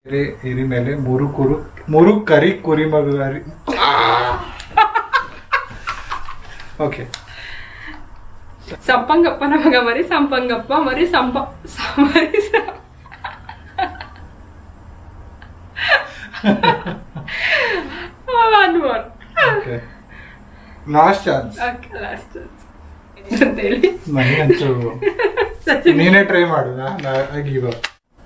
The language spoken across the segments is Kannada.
ಹಿರಿ ಹಿರಿ ಮೇಲೆ ಮೂರು ಕುರು ಮೂರು ಕರಿ ಕುರಿ ಮಗುರಿ ಓಕೆ ಸಂಪಂಗಪ್ಪನ ಮಗ ಮರಿ ಸಂಪಂಗಪ್ಪ ಮರಿ ಸಂಪ ಸ- ಮರಿ ಸ- One more. Okay last chance Okay, last chance. ಅಂತ ಹೇಳಿ ನನಗಂತೂ ಸಚಿನ್ ನೀನೇ ಟ್ರೈ ಮಾಡು ಗಿವ್ ಅಪ್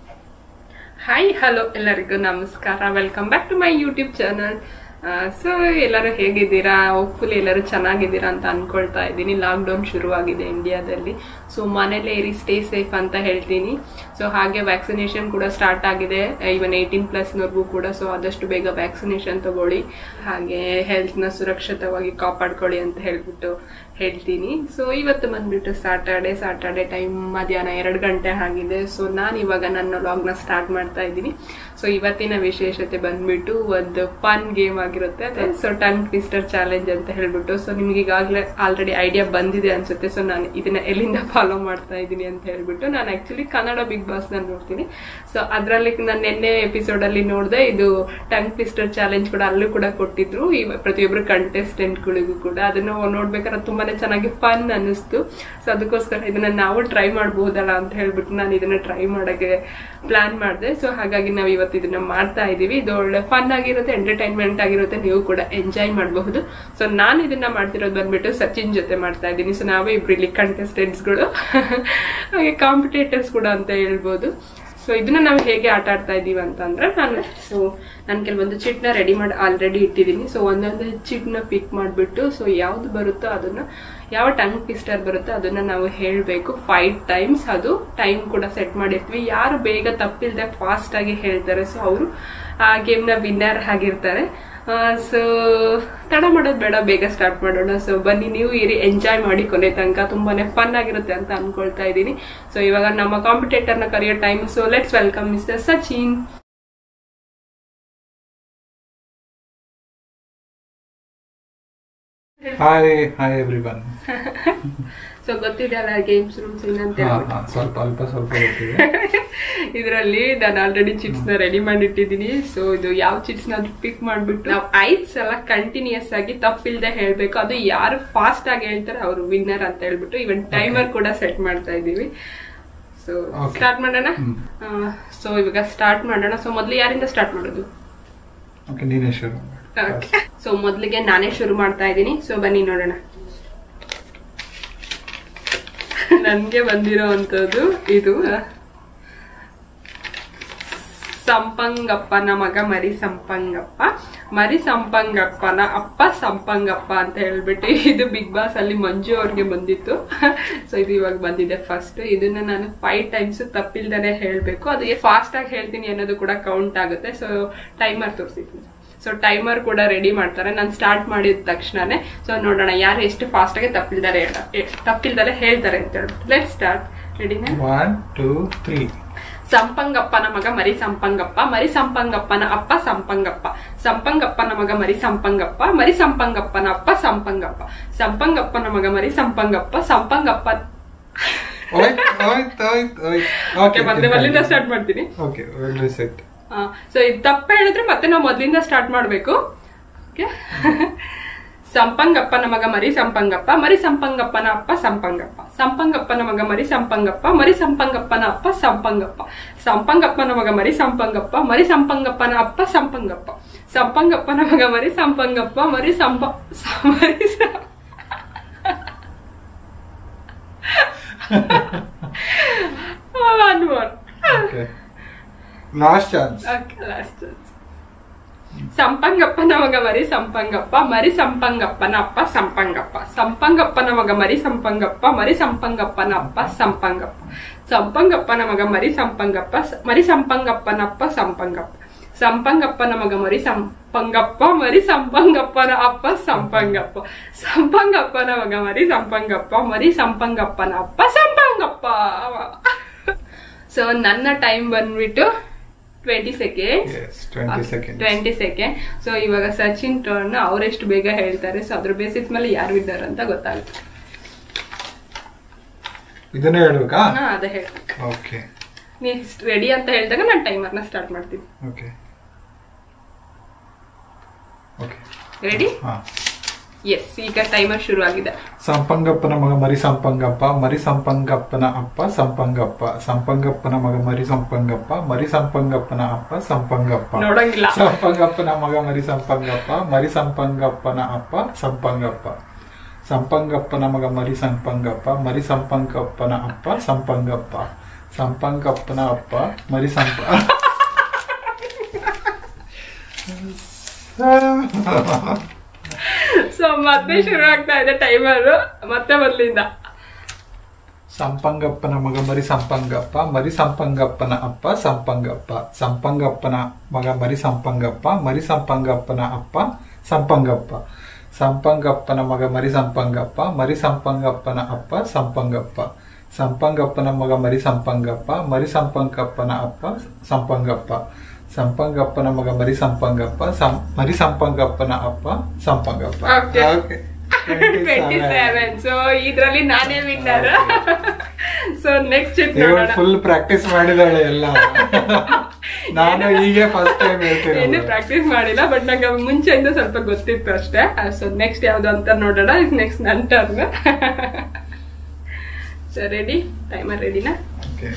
ಹಾಯ್ ಹಲೋ ಎಲ್ಲರಿಗೂ ನಮಸ್ಕಾರ welcome back to my YouTube channel so ಎಲ್ಲರೂ ಹೇಗಿದ್ದೀರಾ ಹೋಪ್ಫುಲಿ ಎಲ್ಲರೂ ಚೆನ್ನಾಗಿದ್ದೀರಾ ಅಂತ ಅನ್ಕೊಳ್ತಾ ಇದ್ದೀನಿ ಲಾಕ್ಡೌನ್ ಶುರುವಾಗಿದೆ ಇಂಡಿಯಾದಲ್ಲಿ ಸೊ ಮನೇಲೇ ಇರಿ ಸ್ಟೇ ಸೇಫ್ ಅಂತ ಹೇಳ್ತೀನಿ ಸೊ ಹಾಗೆ ವ್ಯಾಕ್ಸಿನೇಷನ್ ಕೂಡ ಸ್ಟಾರ್ಟ್ ಆಗಿದೆ ಇವನ್ ಏಯ್ಟೀನ್ ಪ್ಲಸ್ನವರೆಗೂ ಕೂಡ ಸೊ ಆದಷ್ಟು ಬೇಗ ವ್ಯಾಕ್ಸಿನೇಷನ್ ತಗೊಳ್ಳಿ ಹಾಗೆ ಹೆಲ್ತ್ನ ಸುರಕ್ಷಿತವಾಗಿ ಕಾಪಾಡ್ಕೊಳ್ಳಿ ಅಂತ ಹೇಳ್ಬಿಟ್ಟು ಹೇಳ್ತೀನಿ ಸೊ ಇವತ್ತು ಬಂದ್ಬಿಟ್ಟು ಸ್ಯಾಟರ್ಡೆ ಸ್ಯಾಟರ್ಡೆ ಟೈಮ್ ಮಧ್ಯಾಹ್ನ ಎರಡು ಗಂಟೆ ಆಗಿದೆ ಸೊ ನಾನು ಇವಾಗ ನನ್ನ ಲಾಗ್ನ ಸ್ಟಾರ್ಟ್ ಮಾಡ್ತಾ ಇದ್ದೀನಿ ಸೊ ಇವತ್ತಿನ ವಿಶೇಷತೆ ಬಂದ್ಬಿಟ್ಟು ಒಂದು ಫನ್ ಗೇಮ್ ಆಗಿರುತ್ತೆ ಸೊ ಟಂಗ್ ಟ್ವಿಸ್ಟರ್ ಚಾಲೆಂಜ್ ಅಂತ ಹೇಳ್ಬಿಟ್ಟು ಸೊ ನಿಮ್ಗೆ ಈಗಾಗಲೇ ಆಲ್ರೆಡಿ ಐಡಿಯಾ ಬಂದಿದೆ ಅನ್ಸುತ್ತೆ ಸೊ ನಾನು ಇದನ್ನ ಎಲ್ಲಿಂದ ಫಾಲೋ ಮಾಡ್ತಾ ಇದ್ದೀನಿ ಅಂತ ಹೇಳ್ಬಿಟ್ಟು ನಾನು ಆಕ್ಚುಲಿ ಕನ್ನಡ ಬಿಗ್ ಬಾಸ್ ನಾನು ನೋಡ್ತೀನಿ ಸೊ ಅದರಲ್ಲಿ ನಾನು ನಿನ್ನೆ ಎಪಿಸೋಡ್ ಅಲ್ಲಿ ನೋಡಿದೆ ಇದು ಟಂಗ್ ಟ್ವಿಸ್ಟರ್ ಚಾಲೆಂಜ್ ಕೂಡ ಅಲ್ಲೂ ಕೂಡ ಕೊಟ್ಟಿದ್ರು ಈ ಪ್ರತಿಯೊಬ್ಬರು ಕಂಟೆಸ್ಟೆಂಟ್ಗಳಿಗೂ ಕೂಡ ಅದನ್ನು ನೋಡ್ಬೇಕಾದ್ರೆ ತುಂಬಾನೇ ಚೆನ್ನಾಗಿ ಫನ್ ಅನ್ನಿಸ್ತು ಸೊ ಅದಕ್ಕೋಸ್ಕರ ಇದನ್ನ ನಾವು ಟ್ರೈ ಮಾಡಬಹುದಲ್ಲ ಅಂತ ಹೇಳ್ಬಿಟ್ಟು ನಾನು ಇದನ್ನ ಟ್ರೈ ಮಾಡಕ್ಕೆ ಪ್ಲಾನ್ ಮಾಡಿದೆ ಸೊ ಹಾಗಾಗಿ ನಾವು ಇವತ್ತು ಇದನ್ನ ಮಾಡ್ತಾ ಇದೀವಿ ಇದು ಒಳ್ಳೆ ಫನ್ ಆಗಿರುತ್ತೆ ಎಂಟರ್ಟೈನ್ಮೆಂಟ್ ಆಗಿರುತ್ತೆ ನೀವು ಕೂಡ ಎಂಜಾಯ್ ಮಾಡಬಹುದು ಸೊ ನಾನು ಇದನ್ನ ಮಾಡ್ತಿರೋದು ಬಂದ್ಬಿಟ್ಟು ಸಚಿನ್ ಜೊತೆ ಮಾಡ್ತಾ ಇದ್ದೀನಿ ಸೊ ನಾವೇ ಇಬ್ರು ಇಲ್ಲಿ ಕಂಟೆಸ್ಟೆಂಟ್ಸ್ಗಳು ಹಾಗೆ ಕಾಂಪಿಟೇಟರ್ಸ್ ಕೂಡ ಅಂತ ಹೇಳ್ಬೋದು ಸೊ ಇದನ್ನ ನಾವು ಹೇಗೆ ಆಟ ಆಡ್ತಾ ಇದೀವಿ ಅಂತಂದ್ರೆ ನಾನು ಸೊ ನಾನು ಕೆಲವೊಂದು ಚಿಟ್ನ ರೆಡಿ ಮಾಡಿ ಆಲ್ರೆಡಿ ಇಟ್ಟಿದ್ದೀನಿ ಸೊ ಒಂದೊಂದು ಚಿಟ್ನ ಪಿಕ್ ಮಾಡಿಬಿಟ್ಟು ಸೊ ಯಾವ್ದು ಬರುತ್ತೋ ಅದನ್ನ ಯಾವ ಟಂಗ್ ಪಿಸ್ಟರ್ ಬರುತ್ತೋ ಅದನ್ನ ನಾವು ಹೇಳಬೇಕು ಫೈವ್ ಟೈಮ್ಸ್ ಅದು ಟೈಮ್ ಕೂಡ ಸೆಟ್ ಮಾಡಿರ್ತೀವಿ ಯಾರು ಬೇಗ ತಪ್ಪಿಲ್ದೆ ಫಾಸ್ಟ್ ಆಗಿ ಹೇಳ್ತಾರೆ ಸೊ ಅವರು ಆ ಗೇಮ್ನ ವಿನ್ನರ್ ಆಗಿರ್ತಾರೆ ಸೊ ತಡ ಮಾಡೋದು ಬೇಡ ಬೇಗ ಸ್ಟಾರ್ಟ್ ಮಾಡೋಣ ಸೊ ಬನ್ನಿ ನೀವು ಇರಿ ಎಂಜಾಯ್ ಮಾಡಿ ಕೊನೆ ತನಕ ತುಂಬಾನೇ ಫನ್ ಆಗಿರುತ್ತೆ ಅಂತ ಅನ್ಕೊಳ್ತಾ ಇದ್ದೀನಿ ಸೊ ಇವಾಗ ನಮ್ಮ ಕಾಂಪಿಟೇಟರ್ ನ ಕರೆಯೋ time so let's welcome mister Sachin hi hi everyone so ಗೊತ್ತಿದೆ ಅಲ್ಲ ಗೇಮ್ಸ್ ರೂಲ್ಸ್ ಏನಂತ ಹೇಳ್ಬಿಟ್ಟು. ಸ್ವಲ್ಪ ಅಲ್ಪ ಸ್ವಲ್ಪ ಗೊತ್ತಿದೆ ಇದರಲ್ಲಿ ನಾನು ಆಲ್ರೆಡಿ ಚಿಟ್ಸ್ ನ ರೆಡಿ ಮಾಡಿಟ್ಟಿದ್ದೀನಿ ಸೊ ಇದು ಯಾವ ಚಿಟ್ಸ್ ನ ಪಿಕ್ ಮಾಡ್ಬಿಟ್ಟು ನಾವು ಐದ್ ಸಲ ಕಂಟಿನ್ಯೂಸ್ ಆಗಿ ತಪ್ಪಿಲ್ದೆ ಹೇಳ್ಬೇಕು ಅದು ಯಾರು ಫಾಸ್ಟ್ ಆಗಿ ಹೇಳ್ತಾರೆ ಅವರು ವಿನ್ನರ್ ಅಂತ ಹೇಳ್ಬಿಟ್ಟು ಇವನ್ ಟೈಮರ್ ಕೂಡ ಸೆಟ್ ಮಾಡ್ತಾ ಇದೀವಿ ಸೊ Okay. ಸ್ಟಾರ್ಟ್ ಮಾಡೋಣ ಹ್ಮ್. ಸೊ ಇವಾಗ ಸ್ಟಾರ್ಟ್ ಮಾಡೋಣ ಸೊ ಮೊದ್ಲು ಯಾರಿಂದ ಸ್ಟಾರ್ಟ್ ಮಾಡೋದು ಓಕೆ ನೀನೇ ಶುರು ಸೊ ಮೊದ್ಲಿಗೆ ನಾನೇ ಶುರು ಮಾಡ್ತಾ ಇದ್ದೀನಿ ಸೊ ಬನ್ನಿ ನೋಡೋಣ ನನ್ಗೆ ಬಂದಿರೋ ಅಂತದ್ದು ಇದು ಸಂಪಂಗಪ್ಪನ ಮಗ ಮರಿ ಸಂಪಂಗಪ್ಪ ಮರಿ ಸಂಪಂಗಪ್ಪನ ಅಪ್ಪ ಸಂಪಂಗಪ್ಪ ಅಂತ ಹೇಳ್ಬಿಟ್ಟು ಇದು ಬಿಗ್ ಬಾಸ್ ಅಲ್ಲಿ ಮಂಜು ಅವ್ರಿಗೆ ಬಂದಿತ್ತು ಸೊ ಇದು ಇವಾಗ ಬಂದಿದೆ ಫಸ್ಟ್ ಇದನ್ನ ನಾನು ಫೈವ್ ಟೈಮ್ಸ್ ತಪ್ಪಿಲ್ದಾನೆ ಹೇಳ್ಬೇಕು ಅದು ಫಾಸ್ಟ್ ಆಗಿ ಹೇಳ್ತೀನಿ ಅನ್ನೋದು ಕೂಡ ಕೌಂಟ್ ಆಗುತ್ತೆ ಸೊ ಟೈಮರ್ ತೋರಿಸಿದ್ದೀನಿ ಸೊ ಟೈಮರ್ ಕೂಡ ರೆಡಿ ಮಾಡ್ತಾರೆ ನಾನು ಸ್ಟಾರ್ಟ್ ಮಾಡಿದ ತಕ್ಷಣನೇ ಸೊ ನೋಡೋಣ ಯಾರು ಎಷ್ಟು ಫಾಸ್ಟ್ ಆಗಿ ತಪ್ಪಿಲ್ದಾರೆ ತಪ್ಪಿಲ್ದಾರೆ ಹೇಳ್ತಾರೆ ಅಂತ ಹೇಳ್ಬಿಟ್ಟು ಲೆಟ್ ಸ್ಟಾರ್ಟ್ ರೆಡಿನಾ ಒನ್ ಟೂ ತ್ರೀ ಸಂಪಂಗಪ್ಪನ ಮಗ ಮರಿ ಸಂಪಂಗಪ್ಪ ಮರಿ ಸಂಪಂಗಪ್ಪನ ಅಪ್ಪ ಸಂಪಂಗಪ್ಪ ಸಂಪಂಗಪ್ಪನ ಮಗ ಮರಿ ಸಂಪಂಗಪ್ಪ ಮರಿ ಸಂಪಂಗಪ್ಪನ ಅಪ್ಪ ಸಂಪಂಗಪ್ಪ ಸಂಪಂಗಪ್ಪನ ಮಗ ಮರಿ ಸಂಪಂಗಪ್ಪ ಸಂಪಂಗಪ್ಪ ಓಯ್ತ್ ಓಯ್ತ್ ಓಯ್ತ್ ಓಯ್ತ್ ಓಕೆ ಮತ್ತೆ ಮೊದಲಿಂದ ಸ್ಟಾರ್ಟ್ ಮಾಡ್ತೀನಿ ಓಕೆ ವೆಲ್ ಸೆಟ್ ಸೊ ಇದು ತಪ್ಪ ಹೇಳಿದ್ರೆ ಮತ್ತೆ ನಾವು ಮೊದಲಿಂದ ಸ್ಟಾರ್ಟ್ ಮಾಡ್ಬೇಕು ಓಕೆ ಸಂಪಂಗಪ್ಪನ ಮಗ ಮರಿ ಸಂಪಂಗಪ್ಪ ಮರಿ ಸಂಪಂಗಪ್ಪನ ಅಪ್ಪ ಸಂಪಂಗಪ್ಪ ಸಂಪಂಗಪ್ಪನ ಮಗ ಮರಿ ಸಂಪಂಗಪ್ಪ ಮರಿ ಸಂಪಂಗಪ್ಪನ ಅಪ್ಪ ಸಂಪಂಗಪ್ಪ ಸಂಪಂಗಪ್ಪನ ಮಗ ಮರಿ ಸಂಪಂಗಪ್ಪ ಮರಿ ಸಂಪಂಗಪ್ಪನ ಅಪ್ಪ ಸಂಪಂಗಪ್ಪ ಸಂಪಂಗಪ್ಪನ ಮಗ ಮರಿ ಸಂಪಂಗಪ್ಪ ಮರಿ ಸಂಪ ಸ- ಮರಿ ಸ- One more. Okay last chance Okay, last chance. ಸಂಪಂಗಪ್ಪನ ಮಗ ಮರಿ ಸಂಪಂಗಪ್ಪ ಮರಿ ಸಂಪಂಗಪ್ಪನ ಅಪ್ಪ ಸಂಪಂಗಪ್ಪ ಸಂಪಂಗಪ್ಪನ ಮಗ ಮರಿ ಸಂಪಂಗಪ್ಪ ಮರಿ ಸಂಪಂಗಪ್ಪನ ಅಪ್ಪ ಸಂಪಂಗಪ್ಪ ಸಂಪಂಗಪ್ಪನ ಮಗ ಮರಿ ಸಂಪಂಗಪ್ಪ ಸ- ಮರಿ ಸಂಪಂಗಪ್ಪನ ಅಪ್ಪ ಸಂಪಂಗಪ್ಪ ಸಂಪಂಗಪ್ಪನ ಮಗ ಮರಿ ಸಂಪಂಗಪ್ಪ ಮರಿ ಸಂಪಂಗಪ್ಪನ ಅಪ್ಪ ಸಂಪಂಗಪ್ಪ ಸಂಪಂಗಪ್ಪನ ಮಗ ಮರಿ ಸಂಪಂಗಪ್ಪ ಮರಿ ಸಂಪಂಗಪ್ಪನ ಅಪ್ಪ ಸಂಪಂಗಪ್ಪ ಸೊ ನನ್ನ ಟೈಮ್ ಬಂದ್ಬಿಟ್ಟು twenty second yes twenty second twenty second so ಇವಾಗ ಸಚಿನ್ ಟರ್ನ್ ಅವರೆಷ್ಟು ಬೇಗ ಹೇಳ್ತಾರೆ ಸೊ ಅದ್ರ ಬೇಸಿಸ್ ಮೇಲೆ ಯಾರು ಇದ್ದಾರೆ ಅಂತ ಗೊತ್ತಾಗುತ್ತೆ ಇದನ್ನೇ ಹೇಳ್ಬೇಕಾ ಹಾ ಅದೇ ಹೇಳ್ಬೇಕು ಓಕೆ ನೀ ರೆಡಿ ಅಂತ ಹೇಳಿದಾಗ ನಾನು ಟೈಮರ್ನ ಸ್ಟಾರ್ಟ್ ಮಾಡ್ತೀನಿ ಓಕೆ ಓಕೆ ರೆಡಿ ಹಾ ಎಸ್ ಈಗ ಟೈಮರ್ ಶುರು ಆಗಿದೆ ಸಂಪಂಗಪ್ಪನ ಮಗ ಮರಿ ಸಂಪಂಗಪ್ಪ ಮರಿ ಸಂಪಂಗಪ್ಪನ ಅಪ್ಪ ಸಂಪಂಗಪ್ಪ ಸಂಪಂಗಪ್ಪನ ಮಗ ಮರಿ ಸಂಪಂಗಪ್ಪ ಮರಿ ಸಂಪಂಗಪ್ಪನ ಅಪ್ಪ ಸಂಪಂಗಪ್ಪ ನೋಡಂಗಿಲ್ಲ ಸಂಪಂಗಪ್ಪನ ಮಗ ಮರಿ ಸಂಪಂಗಪ್ಪ ಮರಿ ಸಂಪಂಗಪ್ಪನ ಅಪ್ಪ ಸಂಪಂಗಪ್ಪ ಸಂಪಂಗಪ್ಪನ ಮಗ ಮರಿ ಸಂಪಂಗಪ್ಪ ಮರಿ ಸಂಪಂಗಪ್ಪನ ಅಪ್ಪ ಸಂಪಂಗಪ್ಪ ಸಂಪಂಗಪ್ಪನ ಅಪ್ಪ ಮರಿ ಸಂಪ ಸೊ ಮತ್ತೆ ಶುರು ಆಗ್ತಾ ಇದೆ ಟೈಮರ್ ಮತ್ತೆ ಮೊದಲಿಂದ ಸಂಪಂಗಪ್ಪನ ಮಗ ಮರಿ ಸಂಪಂಗಪ್ಪ ಮರಿ ಸಂಪಂಗಪ್ಪನ ಅಪ್ಪ ಸಂಪಂಗಪ್ಪ ಸಂಪಂಗಪ್ಪನ ಮಗ ಮರಿ ಸಂಪಂಗಪ್ಪ ಮರಿ ಸಂಪಂಗಪ್ಪನ ಅಪ್ಪ ಸಂಪಂಗಪ್ಪ ಸಂಪಂಗಪ್ಪನ ಮಗ ಮರಿ ಸಂಪಂಗಪ್ಪ ಮರಿ ಸಂಪಂಗಪ್ಪನ ಅಪ್ಪ ಸಂಪಂಗಪ್ಪ ಸಂಪಂಗಪ್ಪನ ಮಗ ಮರಿ ಸಂಪಂಗಪ್ಪ ಮರಿ ಸಂಪಂಗಪ್ಪನ ಅಪ್ಪ ಸಂಪಂಗಪ್ಪ ಸಂಪಂಗಪ್ಪನ ಮಗ ಮರಿ ಸಂಪಂಗಪ್ಪ ಸಂ- ಮರಿ ಸಂಪಂಗಪ್ಪನ ಅಪ್ಪ Sampangappa Okay. Okay. Twenty seven so ಇದ್ರಲ್ಲಿ ನಾನೇ ವಿನ್ನರ್ ಸೊ ನೆಕ್ಸ್ಟ್ ಚಿಟ್ ಇವಳು ನೋಡೋಣ ಫುಲ್ ಪ್ರಾಕ್ಟೀಸ್ ಮಾಡಿದಾಳೆ ಎಲ್ಲ ನಾನು ಹೀಗೆ ಫಸ್ಟ್ ಟೈಮ್ ಏನು ಹೇಳ್ತಿರೋದು ಪ್ರಾಕ್ಟೀಸ್ ಮಾಡಿಲ್ಲ ಬಟ್ ನಂಗೆ ಮುಂಚೆಯಿಂದ ಸ್ವಲ್ಪ ಗೊತ್ತಿತ್ತು ಅಷ್ಟೇ ಸೊ ನೆಕ್ಸ್ಟ್ ಯಾವ್ದು ಅಂತ ನೋಡೋಣ ಇಸ್ ನೆಕ್ಸ್ಟ್ ನನ್ ಟರ್ನ್ ಸೊ ರೆಡಿ ಟೈಮರ್ ರೆಡಿನಾ Okay.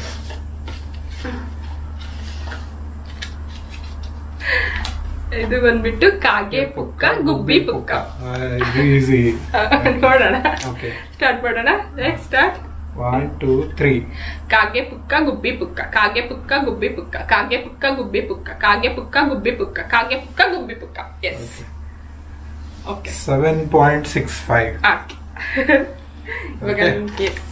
ಇದು ಬಂದ್ಬಿಟ್ಟು ಕಾಗೆ ಪುಕ್ಕ ಗುಬ್ಬಿ ಪುಕ್ಕ ಆ, ಇದು ಈಸಿ ನೋಡೋಣ ಓಕೆ ಸ್ಟಾರ್ಟ್ ಮಾಡೋಣ next start one two three ಕಾಗೆ ಪುಕ್ಕ ಗುಬ್ಬಿ ಪುಕ್ಕ ಕಾಗೆ ಪುಕ್ಕ ಗುಬ್ಬಿ ಪುಕ್ಕ ಕಾಗೆ ಪುಕ್ಕ ಗುಬ್ಬಿ ಪುಕ್ಕ ಕಾಗೆ ಪುಕ್ಕ ಗುಬ್ಬಿ ಪುಕ್ಕ ಕಾಗೆ ಪುಕ್ಕ ಗುಬ್ಬಿ ಪುಕ್ಕ yes okay seven point six five ಇವಾಗ Okay. ಎಸ್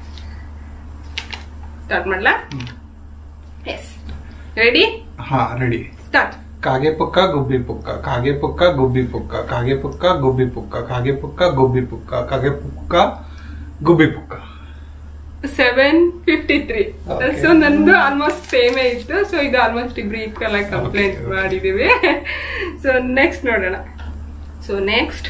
ಸ್ಟಾರ್ಟ್ ಮಾಡ್ಲಾ ಎಸ್ ರೆಡಿ ಹಾ ರೆಡಿ ಸ್ಟಾರ್ಟ್ ಕಾಗೆ ಪುಕ್ಕ ಗುಬ್ಬಿ ಪುಕ್ಕ ಕಾಗೆ ಪುಕ್ಕ ಗುಬ್ಬಿ ಪುಕ್ಕ ಕಾಗೆ ಪುಕ್ಕ ಗುಬ್ಬಿ ಪುಕ್ಕ ಕಾಗೆ ಪುಕ್ಕ ಗುಬ್ಬಿ ಪುಕ್ಕ ಕಾಗೆ ಪುಕ್ಕ ಗುಬ್ಬಿ ಪುಕ್ಕ seven fifty three Okay. So ನಂದು ಆಲ್ಮೋಸ್ಟ್ ಸೇಮೇ ಇತ್ತು ಸೊ ಇದು ಆಲ್ಮೋಸ್ಟ್ ಇಬ್ರು ಈಕ್ವಲ್ ಆಗಿ ಕಂಪ್ಲೇಂಟ್ Okay, okay. ಮಾಡಿದೀವಿ ಸೊ ನೆಕ್ಸ್ಟ್ ನೋಡೋಣ ಸೊ ನೆಕ್ಸ್ಟ್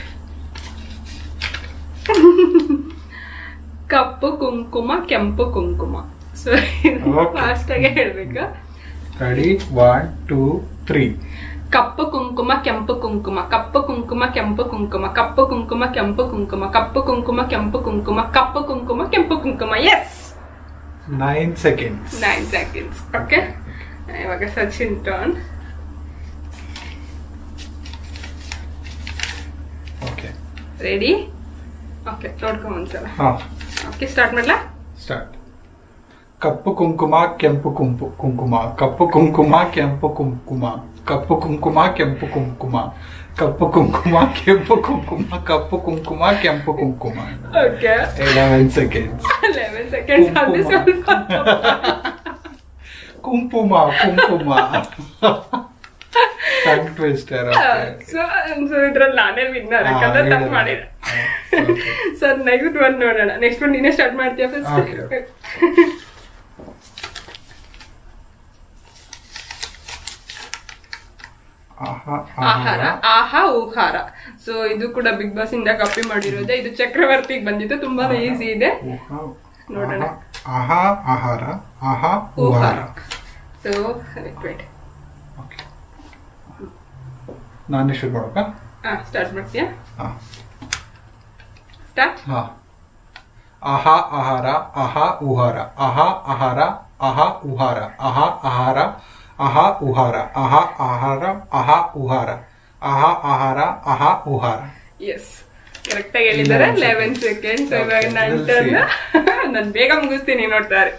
ಕಪ್ಪು ಕುಂಕುಮ ಕೆಂಪು ಕುಂಕುಮ ಸೊ Okay. ಫಾಸ್ಟ್ ಆಗಿ ಹೇಳ್ಬೇಕು ರೆಡಿ ಒನ್ ಟೂ ತ್ರೀ ಕಪ್ಪು ಕುಂಕುಮ ಕೆಂಪು ಕುಂಕುಮ ಕಪ್ಪು ಕುಂಕುಮ ಕೆಂಪು ಕುಂಕುಮ ಕಪ್ಪು ಕುಂಕುಮ ಕೆಂಪು ಕುಂಕುಮ ಕಪ್ಪು ಕುಂಕುಮ ಕೆಂಪು ಕುಂಕುಮ ಕಪ್ಪು ಕುಂಕುಮ ಕೆಂಪು ಕುಂಕುಮ yes nine seconds nine seconds okay ಇವಾಗ Sachin turn okay ready okay ನೋಡ್ಕೊಂಡ್ ಒಂದ್ಸಲ ಹಾ ಓಕೆ ಸ್ಟಾರ್ಟ್ ಮಾಡ್ಲಾ ಸ್ಟಾರ್ಟ್ ಕಪ್ಪು ಕುಂಕುಮ ಕೆಂಪು ಕುಂಪು ಕುಂಕುಮ ಕಪ್ಪು ಕುಂಕುಮ ಕೆಂಪು ಕುಂಕುಮ ಕಪ್ಪು ಕುಂಕುಮ ಕೆಂಪು ಕುಂಕುಮ ಕಪ್ಪು ಕುಂಕುಮ ಕೆಂಪು ಕುಂಕುಮ ಕಪ್ಪು ಕುಂಕುಮ ಕೆಂಪು ಕುಂಕುಮ okay eleven seconds eleven seconds ಅಂದ್ರೆ ಸ್ವಲ್ಪ ಕುಂಕುಮ ಕುಂಕುಮ ಟಂಗ್ ಟ್ವಿಸ್ಟರ್ ಸೊ ಸೊ ಇದ್ರಲ್ಲಿ ನಾನೇ ವಿನ್ನರ್ ಯಾಕಂದ್ರೆ ತಪ್ಪು ಮಾಡಿದೆ ಸರ್ ನೆಕ್ಸ್ಟ್ ಒನ್ ನೋಡೋಣ ನೆಕ್ಸ್ಟ್ ಒನ್ ನೀನೇ ಸ್ಟಾರ್ಟ್ ಮಾಡ್ತೀಯ Okay, okay. ಫಸ್ಟ್ ಆಹಾರ ಆಹಾ ಊಹಾರ ಸೊ ಇದು ಕೂಡ ಬಿಗ್ ಬಾಸ್ ಇಂದ ಕಾಪಿ ಮಾಡಿರೋದೆ ಇದು ಚಕ್ರವರ್ತಿಗೆ ಬಂದಿತ್ತು ತುಂಬಾನೇ ಈಸಿ ಇದೆ ನೋಡೋಣ. ಆಹಾ ಆಹಾರ ಆಹಾ ಊಹಾರ ಉಹಾರ ಸೊ ವೇಟ್ Okay. ನಾನೇ ಶುರು ಮಾಡೋಕ ಹಾ ಸ್ಟಾರ್ಟ್ ಮಾಡ್ತೀಯಾ ಹಾ ಸ್ಟಾರ್ಟ್ ಹಾ ಆಹಾ ಆಹಾರ ಆಹಾ ಉಹಾರ ಆಹಾ ಆಹಾರ ಆಹಾ ಉಹಾರ ಆಹಾ ಆಹಾರ ಆಹಾ ಉಹಾರ ಆಹಾ ಆಹಾರ ಆಹಾ ಉಹಾರ ಆಹಾ ಆಹಾರ ಆಹಾ ಉಹಾರ ಎಸ್ ಕರೆಕ್ಟ್ ಆಗಿ ಹೇಳಿದ್ದಾರೆ Eleven ಲೆವೆನ್ ಸೆಕೆಂಡ್ಸ್ ಇವಾಗ Okay, ನನ್ we'll ಟರ್ನ್ ನಾನು ಬೇಗ ಮುಗಿಸ್ತೀನಿ ನೋಡ್ತಾರೆ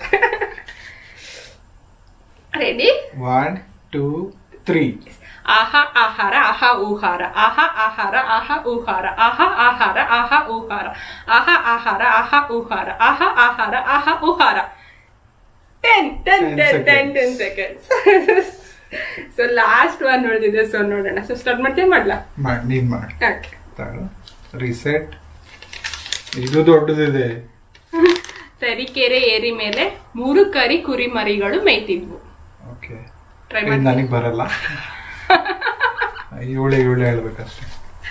ರೆಡಿ ಒನ್ ಟೂ ತ್ರೀ ಆಹಾ ಆಹಾರ ಆಹಾ ಊಹಾರ ಆಹಾ ಆಹಾರ ಆಹಾ ಊಹಾರ ಆಹಾ ಆಹಾರ ಆಹಾ ಊಹಾರ ಆಹಾ ಆಹಾರ ಆಹಾ ಊಹಾರ ಆಹಾ ಆಹಾರ ಆಹಾ ಊಹಾರ ten ten Ten ten ten ten seconds so last one ನೋಡಿದೆ ಸೊ ನೋಡೋಣ ಸೊ ಸ್ಟಾರ್ಟ್ ಮಾಡ್ತೀನಿ ಮಾಡ್ಲಾ ಮಾಡಿ ನೀನ್ ಮಾಡಿ ಓಕೆ ತಾಳು ರಿಸೆಟ್ ಇದು ದೊಡ್ಡದಿದೆ ತರೀಕೆರೆ ಏರಿ ಮೇಲೆ ಮೂರು ಕರಿ ಕುರಿ ಮರಿಗಳು ಮೇಯ್ತಿದ್ವು ಓಕೆ ಟ್ರೈ ಇದು ಮಾಡಿ ನನಗೆ ಬರಲ್ಲ ಇವಳೆ ಇವಳೆ ಹೇಳ್ಬೇಕಷ್ಟೇ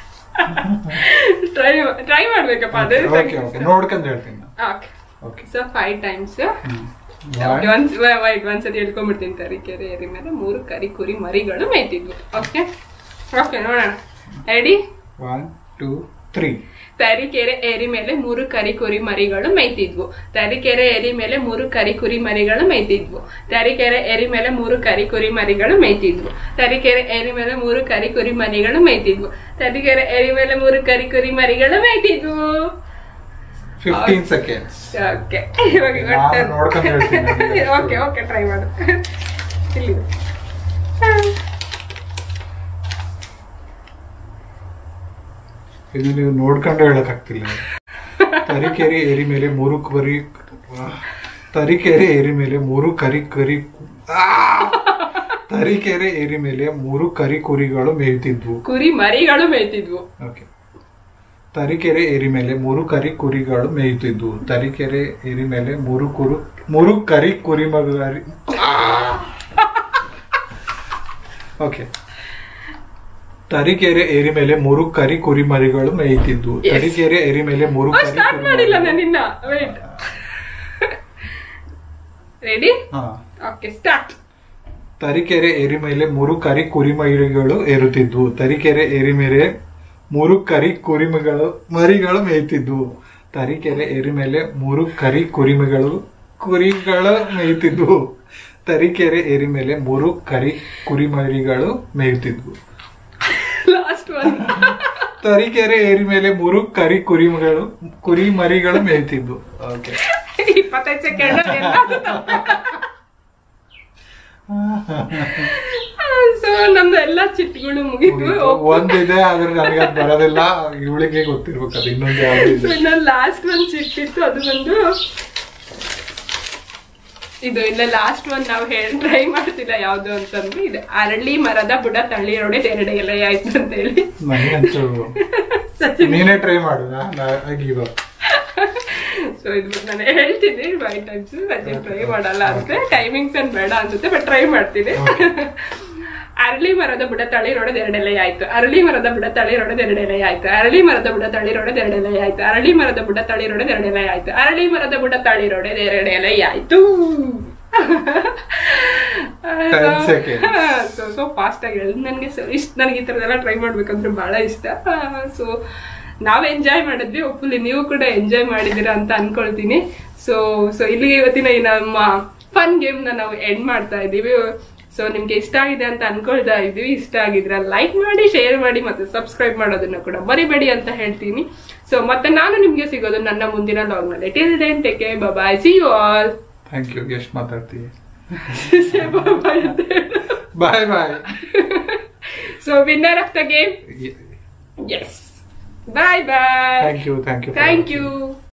ಟ್ರೈ ಟ್ರೈ ಮಾಡ್ಬೇಕಪ್ಪ ಅದೇ ಓಕೆ ಓಕೆ ನೋಡ್ಕೊಂಡು ಹೇಳ್ತೀನಿ ನಾನು okay okay so five times hmm Okay, ಒಂದ್ ವೈಟ್ ಒಂದ್ಸತಿ ಹೇಳ್ಕೊಂಡ್ಬಿಡ್ತೀನಿ ತರೀಕೆರೆ ಏರಿ ಮೇಲೆ ಮೂರು ಕರಿ ಕುರಿ ಮರಿಗಳು ಮೇಯ್ತಿದ್ವು ಓಕೆ ಓಕೆ ನೋಡೋಣ ready one two three Tarikere ಏರಿ ಮೇಲೆ ಮೂರು ಕರಿ ಕುರಿ ಮರಿಗಳು ಮೇಯ್ತಿದ್ವು ತರೀಕೆರೆ ಏರಿ ಮೇಲೆ ಮೂರು ಕರಿ ಕುರಿ ಮರಿಗಳು ಮೇಯ್ತಿದ್ವು ತರೀಕೆರೆ ಏರಿ ಮೇಲೆ ಮೂರು ಕರಿ ಕುರಿ ಮರಿಗಳು ಮೇಯ್ತಿದ್ವು ತರೀಕೆರೆ ಏರಿ ಮೇಲೆ ಮೂರು ಕರಿ ಕುರಿ ಮರಿಗಳು ಮೇಯ್ತಿದ್ವು ತರೀಕೆರೆ ಏರಿ ಮೇಲೆ ಮೂರು ಕರಿ ಕುರಿ ಮರಿಗಳು ಮೇಯ್ತಿದ್ವು ಫಿಫ್ಟೀನ್ ಸೆಕೆಂಡ್ಸ್ ಓಕೆ ಇವಾಗ ನಾನು ನೋಡ್ಕೊಂಡು ಹೇಳ್ತೀನಿ ಓಕೆ ಓಕೆ ಟ್ರೈ ಮಾಡು ಇಲ್ಲಿ ಇದು ನೀವು ನೋಡ್ಕೊಂಡು ಹೇಳಕ್ಕಾಗ್ತಿಲ್ಲ ತರೀಕೆರೆ ಏರಿ ಮೇಲೆ ಮೂರು ಕರಿ ತರೀಕೆರೆ ಏರಿ ಮೇಲೆ ಮೂರು ಕರಿ ಕರಿ ಆ! ತರೀಕೆರೆ ಏರಿ ಮೇಲೆ ಮೂರು ಕರಿ ಕುರಿಗಳು ಮೇಯ್ತಿದ್ವು ಕುರಿ ಮರಿಗಳು ಮೇಯ್ತಿದ್ವು ಓಕೆ ತರೀಕೆರೆ ಏರಿ ಮೇಲೆ ಮೂರು ಕರಿ ಕುರಿಗಳು ಮೇಯುತ್ತಿದ್ವು ತರೀಕೆರೆ ಏರಿ ಮೇಲೆ ಮೂರು ಕುರು ಮೂರು ಕರಿ ಕುರಿ ಮರಿ ಓಕೆ ತರೀಕೆರೆ ಏರಿ ಮೇಲೆ ಮೂರು ಕರಿ ಕುರಿ ಮರಿಗಳು ಮೇಯುತ್ತಿದ್ವು Yes. ತರೀಕೆರೆ ಏರಿ ಮೇಲೆ ಮೂರು ಕರಿ ಸ್ಟಾರ್ಟ್ ಕುರಿ ಮಾಡಿಲ್ಲ ಮರಿಗಳು- ನಾನು ಇನ್ನ ವೇಟ್ ರೆಡಿ ಹಾ ಓಕೆ ಸ್ಟಾರ್ಟ್ ತರೀಕೆರೆ ಏರಿ ಮೇಲೆ ಮೂರು ಕರಿ ಕುರಿಮರಿಗಳು ಏರುತ್ತಿದ್ವು ತರೀಕೆರೆ ಏರಿ ಮೇಲೆ ಮೂರು ಕರಿ ಕುರಿಮಗಳು ಮರಿಗಳು ಮೇಯ್ತಿದ್ವು ತರೀಕೆರೆ ಏರಿ ಮೇಲೆ ಮೂರು ಕರಿ ಕುರಿಮಗಳು ಕುರಿಗಳು ಮೇಯ್ತಿದ್ವು ತರೀಕೆರೆ ಏರಿ ಮೇಲೆ ಮೂರು ಕರಿ ಕುರಿಮರಿಗಳು ಮೇಯುತ್ತಿದ್ವು ಲಾಸ್ಟ್ ಒನ್ ತರೀಕೆರೆ ಏರಿ ಮೇಲೆ ಮೂರು ಕರಿ ಕುರಿಮಗಳು ಕುರಿ ಮರಿಗಳು ಮೇಯ್ತಿದ್ವು ಓಕೆ ಇಪ್ಪತ್ತೈದು ಸೆಕೆಂಡ್ ಸೊ ನಮ್ದು ಎಲ್ಲಾ ಚಿಟ್ಗಳು ಮುಗಿದ್ವು ಒಂದಿದೆ ಆದ್ರೆ ನನಗೆ ಅದು ಬರೋದಿಲ್ಲ ಇವಳಿಗೆ ಗೊತ್ತಿರ್ಬೇಕು ಅದು ಇನ್ನೊಂದು ಯಾವ್ದು ಸೊ ಇದೆ ಇನ್ನ ಲಾಸ್ಟ್ ಒಂದ್ ಚಿಟ್ಟಿತ್ತು ಅದು ಬಂದು ಇದು ಇಲ್ಲ ಲಾಸ್ಟ್ ಒಂದ್ ನಾವು ಹೇಳಿ ಟ್ರೈ ಮಾಡ್ತಿಲ್ಲ ಯಾವ್ದು ಅಂತಂದ್ರೆ ಇದು ಅರಳಿ ಮರದ ಬುಡ ತಳ್ಳಿರೋಡೆ ಎರಡು ಎಲೆ ಆಯ್ತು ಅಂತ ಹೇಳಿ ನನಗಂತೂ ಸಚಿನ್ ನೀನೇ ಟ್ರೈ ಮಾಡು ಗಿವ್ ಸೊ ಇದು ನಾನು ಹೇಳ್ತೀನಿ ಬೈ ಟೈಮ್ಸ್ ಸಚಿನ್ ಟ್ರೈ ಮಾಡಲ್ಲ ಅಂತೆ ಟೈಮಿಂಗ್ಸ್ ಏನ್ ಬೇಡ ಅನ್ಸುತ್ತೆ ಬಟ್ ಟ್ರೈ ಮಾಡ್ತೀನಿ ಅರಳಿ ಮರದ ಬುಡ ತಳಿರೊಡೆದ ಎರಡೆಲೆ ಆಯ್ತು ಅರಳಿ ಮರದ ಬುಡ ತಳಿರೊಡೆದ ಎರಡೆಲೆ ಆಯ್ತು ಅರಳಿ ಮರದ ಬುಡ ತಳಿರೊಡೆದ ಎರಡೆಲೆ ಆಯ್ತು ಅರಳಿ ಮರದ ಬುಡ ತಳಿರೊಡೆದ ಎರಡೆಲೆ ಆಯ್ತು ಅರಳಿ ಮರದ ಬುಡ ತಳಿರೊಡೆದ ಎರಡೆಲೆ ಆಯ್ತು Ten seconds. So so fast ಆಗಿ ಹೇಳಿ ನನಗೆ ಇಷ್ಟ ನನಗೆ ಈ ಥರದೆಲ್ಲ ಟ್ರೈ ಮಾಡ್ಬೇಕಂದ್ರೆ ಬಹಳ ಇಷ್ಟ ಸೊ ನಾವು ಎಂಜಾಯ್ ಮಾಡಿದ್ವಿ ಒಪ್ಪಲಿ ನೀವು ಕೂಡ ಎಂಜಾಯ್ ಮಾಡಿದ್ದೀರಾ ಅಂತ ಅನ್ಕೊಳ್ತೀನಿ ಸೊ ಸೊ ಇಲ್ಲಿಗೆ ಇವತ್ತಿನ ಈ ನಮ್ಮ ಫನ್ ಗೇಮ್ ನ ನಾವು ಎಂಡ್ ಮಾಡ್ತಾ ಇದ್ದೀವಿ ಸೊ ನಿಮ್ಗೆ ಇಷ್ಟ ಆಗಿದೆ ಅಂತ ಅನ್ಕೊಳ್ತಾ ಇದೀವಿ ಇಷ್ಟ ಆಗಿದ್ರೆ ಲೈಕ್ ಮಾಡಿ ಶೇರ್ ಮಾಡಿ ಮತ್ತೆ ಸಬ್ಸ್ಕ್ರೈಬ್ ಮಾಡೋದನ್ನ ಕೂಡ ಮರಿಬೇಡಿ ಅಂತ ಹೇಳ್ತೀನಿ ಸೊ ಮತ್ತೆ ನಾನು ನಿಮ್ಗೆ ಸಿಗೋದು ನನ್ನ ಮುಂದಿನ ಲಾಗ್ ನಲ್ಲಿ till then take care bye see you all thank you ಎಷ್ಟು ಮಾತಾಡ್ತೀವಿ ಬಾಯ್ ಅಂತ ಹೇಳು bye bye so winner of the game yes bye bye thank you thank you thank you